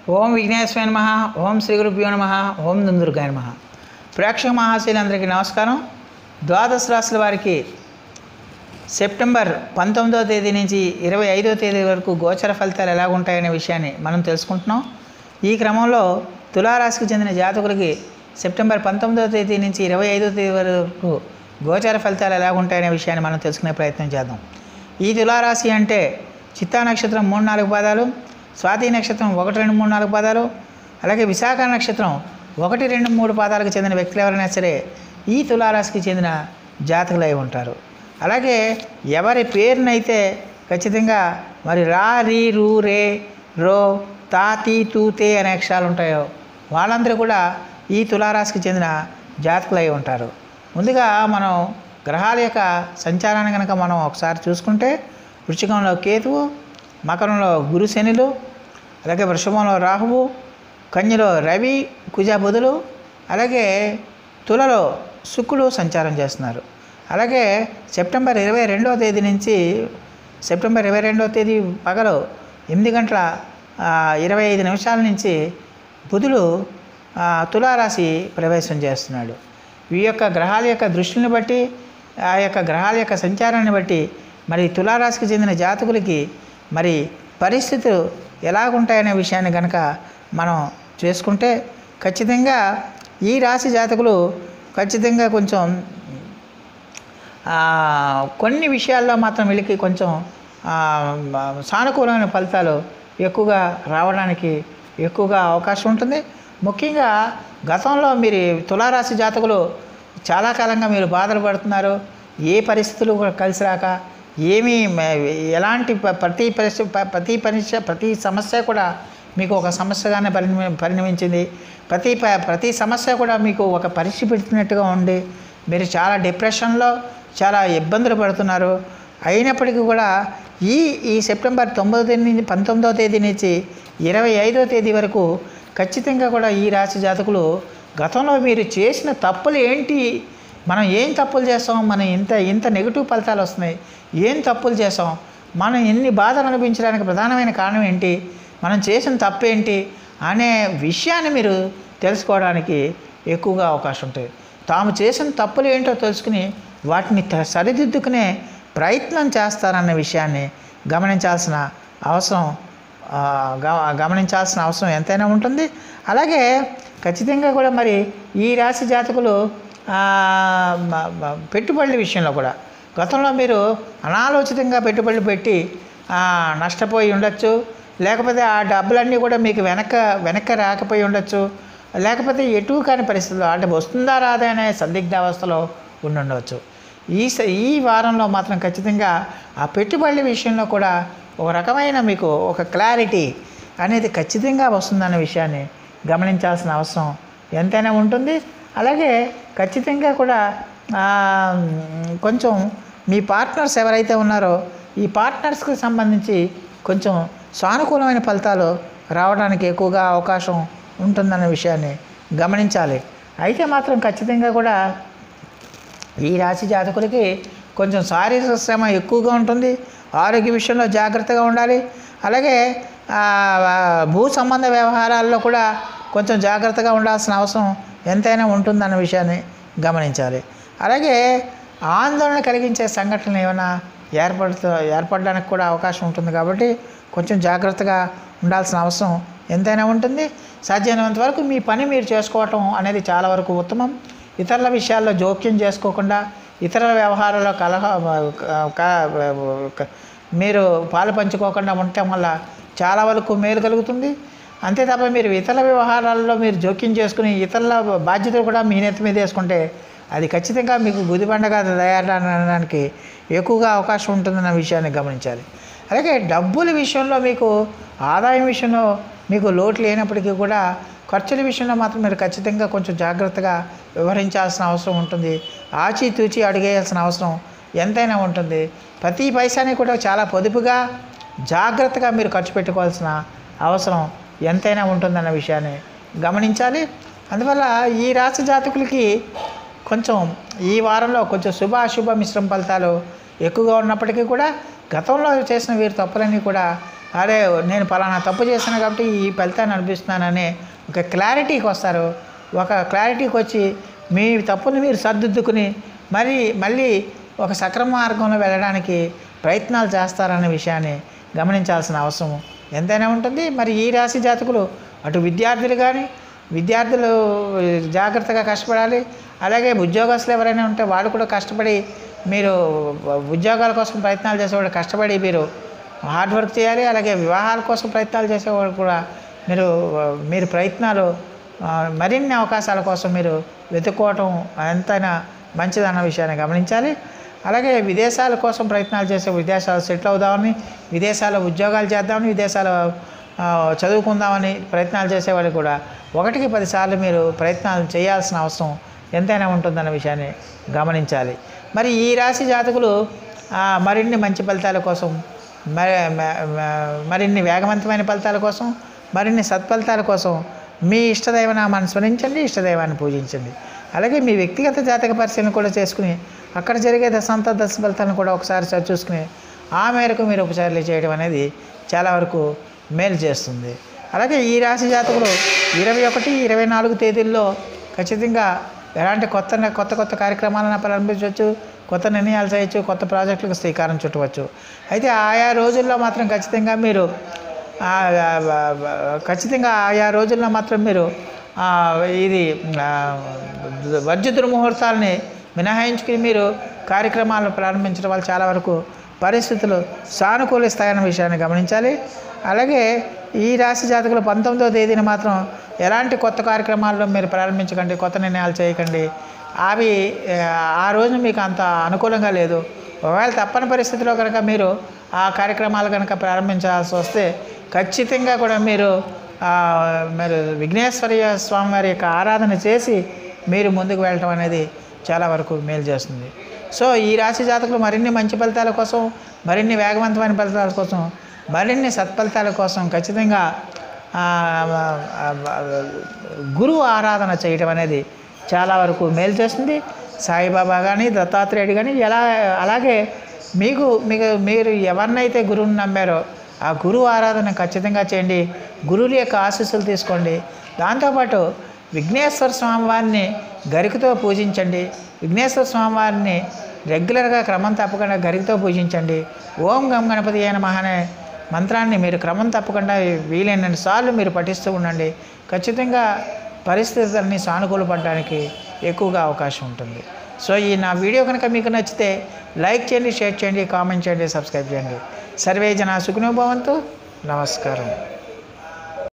ఓం విఘ్నేశ్వర నమ ఓం శ్రీ గురుభ్యో నమ ఓం దుందుర్గాయ నమ ప్రేక్షక మహాశీలందరికీ నమస్కారం ద్వాదశ రాశుల వారికి సెప్టెంబర్ పంతొమ్మిదవ తేదీ నుంచి ఇరవై ఐదవ తేదీ వరకు గోచర ఫలితాలు ఎలా ఉంటాయనే విషయాన్ని మనం తెలుసుకుంటున్నాం ఈ క్రమంలో తులారాశికి చెందిన జాతకులకి సెప్టెంబర్ పంతొమ్మిదవ తేదీ నుంచి ఇరవై ఐదవ తేదీ వరకు గోచర ఫలితాలు ఎలా ఉంటాయనే విషయాన్ని మనం తెలుసుకునే ప్రయత్నం చేద్దాం ఈ తులారాశి అంటే చిత్తా నక్షత్రం మూడు నాలుగు పాదాలు స్వాతి నక్షత్రం ఒకటి రెండు మూడు నాలుగు పాదాలు అలాగే విశాఖ నక్షత్రం ఒకటి రెండు మూడు పాదాలకు చెందిన వ్యక్తులు ఎవరైనా సరే ఈ తులారాశికి చెందిన జాతకులై ఉంటారు అలాగే ఎవరి పేరునైతే ఖచ్చితంగా మరి రా రీ రూ రే రో తా తీ తూ తే అనే అక్షరాలు ఉంటాయో వాళ్ళందరూ కూడా ఈ తులారాశికి చెందిన జాతకులై ఉంటారు ముందుగా మనం గ్రహాల యొక్క సంచారాన్ని కనుక మనం ఒకసారి చూసుకుంటే వృశ్చికంలో కేతువు మకరంలో గురు శనులు అలాగే వృషభంలో రాహువు కన్యలో రవి కుజ బుధులు అలాగే తులలో శుక్రుడు సంచారం చేస్తున్నారు అలాగే సెప్టెంబర్ ఇరవై రెండవ తేదీ నుంచి సెప్టెంబర్ ఇరవై రెండవ తేదీ పగలు ఎనిమిది గంటల ఆ, ఇరవై ఐదు నిమిషాల నుంచి బుధుడు ఆ, తులారాశి ప్రవేశం చేస్తున్నాడు ఈ యొక్క గ్రహాల యొక్క దృష్టిని బట్టి ఆ యొక్క గ్రహాల యొక్క సంచారాన్ని బట్టి మరి తులారాశికి చెందిన జాతకులకి మరి పరిస్థితులు ఎలాగుంటాయనే విషయాన్ని కనుక మనం చేసుకుంటే ఖచ్చితంగా ఈ రాశి జాతకులు ఖచ్చితంగా కొంచెం ఆ, కొన్ని విషయాల్లో మాత్రం వీళ్ళకి కొంచెం ఆ, సానుకూలమైన ఫలితాలు ఎక్కువగా రావడానికి ఎక్కువగా అవకాశం ఉంటుంది ముఖ్యంగా గతంలో మీరు తులారాశి జాతకులు చాలా కాలంగా మీరు బాధలు పడుతున్నారు ఏ పరిస్థితులు కూడా కలిసి రాక ఏమీ మ- ఎలాంటి ప- ప్రతి పరిస్థితి ప- ప్రతి పరీక్ష ప్రతి సమస్య కూడా మీకు ఒక సమస్యగానే పరిణమి పరిణమించింది ప్రతి ప- ప్రతి సమస్య కూడా మీకు ఒక పరీక్ష పెడుతున్నట్టుగా ఉండి మీరు చాలా డిప్రెషన్లో చాలా ఇబ్బందులు పడుతున్నారు అయినప్పటికీ కూడా ఈ ఈ సెప్టెంబర్ తొమ్మిదో తేదీ నుంచి పంతొమ్మిదవ తేదీ నుంచి ఇరవై ఐదవ తేదీ వరకు ఖచ్చితంగా కూడా ఈ రాశి జాతకులు గతంలో మీరు చేసిన తప్పులు ఏంటి మనం ఏం తప్పులు చేస్తాం మనం ఇంత ఇంత నెగిటివ్ ఫలితాలు వస్తున్నాయి ఏం తప్పులు చేసాం మనం ఎన్ని బాధలు అనిపించడానికి ప్రధానమైన కారణం ఏంటి మనం చేసిన తప్పేంటి అనే విషయాన్ని మీరు తెలుసుకోవడానికి ఎక్కువగా అవకాశం ఉంటుంది తాము చేసిన తప్పులు ఏంటో తెలుసుకుని వాటిని త- సరిదిద్దుకునే ప్రయత్నం చేస్తారన్న విషయాన్ని గమనించాల్సిన అవసరం ఆ, గ- గమనించాల్సిన అవసరం ఎంతైనా ఉంటుంది అలాగే ఖచ్చితంగా కూడా మరి ఈ రాశి జాతకులు ఆ, మ- మ- పెట్టుబడుల విషయంలో కూడా గతంలో మీరు అనాలోచితంగా పెట్టుబడులు పెట్టి ఆ, నష్టపోయి ఉండొచ్చు లేకపోతే ఆ డబ్బులన్నీ కూడా మీకు వెనక వెనక్కి రాకపోయి ఉండొచ్చు లేకపోతే ఎటు కాని పరిస్థితుల్లో అంటే వస్తుందా రాదా అనే సందిగ్ధావస్థలో ఉండి ఉండవచ్చు ఈ స- ఈ వారంలో మాత్రం ఖచ్చితంగా ఆ పెట్టుబడుల విషయంలో కూడా ఒక రకమైన మీకు ఒక క్లారిటీ అనేది ఖచ్చితంగా వస్తుందనే విషయాన్ని గమనించాల్సిన అవసరం ఎంతైనా ఉంటుంది అలాగే ఖచ్చితంగా కూడా ఆ, కొంచెం మీ పార్ట్నర్స్ ఎవరైతే ఉన్నారో ఈ పార్ట్నర్స్కి సంబంధించి కొంచెం సానుకూలమైన ఫలితాలు రావడానికి ఎక్కువగా అవకాశం ఉంటుందన్న విషయాన్ని గమనించాలి అయితే మాత్రం ఖచ్చితంగా కూడా ఈ రాశి జాతకులకి కొంచెం శారీరక శ్రమ ఎక్కువగా ఉంటుంది ఆరోగ్య విషయంలో జాగ్రత్తగా ఉండాలి అలాగే ఆ, భూ సంబంధ వ్యవహారాల్లో కూడా కొంచెం జాగ్రత్తగా ఉండాల్సిన అవసరం ఎంతైనా ఉంటుందన్న విషయాన్ని గమనించాలి అలాగే ఆందోళన కలిగించే సంఘటనలు ఏమైనా ఏర్పడుతూ ఏర్పడడానికి కూడా అవకాశం ఉంటుంది కాబట్టి కొంచెం జాగ్రత్తగా ఉండాల్సిన అవసరం ఎంతైనా ఉంటుంది సాధ్యమైనంత వరకు మీ పని మీరు చేసుకోవటం అనేది చాలా వరకు ఉత్తమం ఇతరుల విషయాల్లో జోక్యం చేసుకోకుండా ఇతరుల వ్యవహారాల్లో కలహ క- క- మీరు పాలు పంచుకోకుండా ఉండటం వల్ల చాలా వరకు మేలు కలుగుతుంది అంతే తప్ప మీరు ఇతరుల వ్యవహారాల్లో మీరు జోక్యం చేసుకుని ఇతరుల బాధ్యతలు కూడా మీ నెత్తి మీద వేసుకుంటే అది ఖచ్చితంగా మీకు గుదిబండగా తయారడానికి ఎక్కువగా అవకాశం ఉంటుందన్న విషయాన్ని గమనించాలి అలాగే డబ్బుల విషయంలో మీకు ఆదాయం విషయంలో మీకు లోటు లేనప్పటికీ కూడా ఖర్చుల విషయంలో మాత్రం మీరు ఖచ్చితంగా కొంచెం జాగ్రత్తగా వ్యవహరించాల్సిన అవసరం ఉంటుంది ఆచితూచి అడిగేయాల్సిన అవసరం ఎంతైనా ఉంటుంది ప్రతి పైసాని కూడా చాలా పొదుపుగా జాగ్రత్తగా మీరు ఖర్చు పెట్టుకోవాల్సిన అవసరం ఎంతైనా ఉంటుందన్న విషయాన్ని గమనించాలి అందువల్ల ఈ రాశి జాతకులకి కొంచెం ఈ వారంలో కొంచెం శుభ అశుభ మిశ్రమ ఫలితాలు ఎక్కువగా ఉన్నప్పటికీ కూడా గతంలో చేసిన వీరి తప్పులన్నీ కూడా అరే నేను పలానా తప్పు చేశాను కాబట్టి ఈ ఫలితాన్ని అనిపిస్తున్నానని ఒక క్లారిటీకి వస్తారు ఒక క్లారిటీకి వచ్చి మీ తప్పుని మీరు సర్దిద్దుకుని మరి మళ్ళీ ఒక సక్రమ మార్గంలో వెళ్ళడానికి ప్రయత్నాలు చేస్తారనే విషయాన్ని గమనించాల్సిన అవసరం ఎంతైనా ఉంటుంది మరి ఈ రాశి జాతకులు అటు విద్యార్థులు కానీ విద్యార్థులు జాగ్రత్తగా కష్టపడాలి అలాగే ఉద్యోగస్తులు ఎవరైనా ఉంటే వాళ్ళు కూడా కష్టపడి మీరు ఉద్యోగాల కోసం ప్రయత్నాలు చేసేవాళ్ళు కష్టపడి మీరు హార్డ్ వర్క్ చేయాలి అలాగే వివాహాల కోసం ప్రయత్నాలు చేసేవాళ్ళు కూడా మీరు మీరు ప్రయత్నాలు ఆ, మరిన్ని అవకాశాల కోసం మీరు వెతుక్కోవటం ఎంతైనా మంచిదన్న విషయాన్ని గమనించాలి అలాగే విదేశాల కోసం ప్రయత్నాలు చేసే విదేశాలు సెటిల్ అవుదామని విదేశాల్లో ఉద్యోగాలు చేద్దామని విదేశాలు ఆ, చదువుకుందామని ప్రయత్నాలు చేసేవాళ్ళు కూడా ఒకటికి పదిసార్లు మీరు ప్రయత్నాలు చేయాల్సిన అవసరం ఎంతైనా ఉంటుందన్న విషయాన్ని గమనించాలి మరి ఈ రాశి జాతకులు ఆ, మరిన్ని మంచి ఫలితాల కోసం మరి మ- మ- మరిన్ని వేగవంతమైన ఫలితాల కోసం మరిన్ని సత్ఫలితాల కోసం మీ ఇష్టదైవనామాన్ని స్మరించండి ఇష్టదైవాన్ని పూజించండి అలాగే మీ వ్యక్తిగత జాతక పరిశీలన కూడా చేసుకుని అక్కడ జరిగే దశాంత దశ ఫలితాలను కూడా ఒకసారి సరి చూసుకుని ఆ మేరకు మీరు ఉపచారాలు చేయడం అనేది చాలా వరకు మేలు చేస్తుంది అలాగే ఈ రాశి జాతకులు ఇరవై ఒకటి ఇరవై నాలుగు తేదీల్లో ఖచ్చితంగా ఎలాంటి కొత్త కొత్త కొత్త కార్యక్రమాలను ప్రారంభించవచ్చు కొత్త నిర్ణయాలు చేయొచ్చు కొత్త ప్రాజెక్టులకు శ్రీకారం చుట్టవచ్చు అయితే ఆయా రోజుల్లో మాత్రం ఖచ్చితంగా మీరు ఆ, ఆ, ఆ, ఆ, ఖచ్చితంగా ఆయా రోజుల్లో మాత్రం మీరు ఆ, ఇది ఆ, వర్జ దుర్ముహూర్తాలని మినహాయించుకుని మీరు కార్యక్రమాలను ప్రారంభించడం వల్ల చాలా వరకు పరిస్థితులు సానుకూలిస్తాయన్న విషయాన్ని గమనించాలి అలాగే ఈ రాశి జాతకులు పంతొమ్మిదవ తేదీన మాత్రం ఎలాంటి కొత్త కార్యక్రమాల్లో మీరు ప్రారంభించకండి కొత్త నిర్ణయాలు చేయకండి అవి ఆ, ఆ రోజు మీకు అంత అనుకూలంగా లేదు ఒకవేళ తప్పని పరిస్థితిలో కనుక మీరు ఆ కార్యక్రమాలు కనుక ప్రారంభించాల్సి వస్తే ఖచ్చితంగా కూడా మీరు ఆ, మీరు విఘ్నేశ్వరయ్య స్వామి వారి యొక్క ఆరాధన చేసి మీరు ముందుకు వెళ్ళటం అనేది చాలా వరకు మేలు చేస్తుంది సో ఈ రాశి జాతకులు మరిన్ని మంచి ఫలితాల కోసం మరిన్ని వేగవంతమైన ఫలితాల కోసం మరిన్ని సత్ఫలితాల కోసం ఖచ్చితంగా ఆ, ఆ, ఆ, గురువు ఆరాధన చేయటం అనేది చాలా వరకు మేలు చేస్తుంది సాయిబాబా కానీ దత్తాత్రేయుడు కానీ ఎలా అలాగే మీకు మీకు మీరు ఎవరినైతే గురువుని నమ్మారో ఆ గురువు ఆరాధన ఖచ్చితంగా చేయండి గురువుల యొక్క ఆశీస్సులు తీసుకోండి దాంతోపాటు విఘ్నేశ్వర స్వామివారిని గరికతో పూజించండి విఘ్నేశ్వర స్వామివారిని రెగ్యులర్గా క్రమం తప్పకుండా గరికతో పూజించండి ఓం గం గణపతి అయిన మహానే మంత్రాన్ని మీరు క్రమం తప్పకుండా వీలైనన్ని సార్లు మీరు పఠిస్తూ ఉండండి ఖచ్చితంగా పరిస్థితులన్నీ సానుకూలపడడానికి ఎక్కువగా అవకాశం ఉంటుంది సో ఈ నా వీడియో కనుక మీకు నచ్చితే లైక్ చేయండి షేర్ చేయండి కామెంట్ చేయండి సబ్స్క్రైబ్ చేయండి సర్వే జన సుఖినోభవంతు నమస్కారం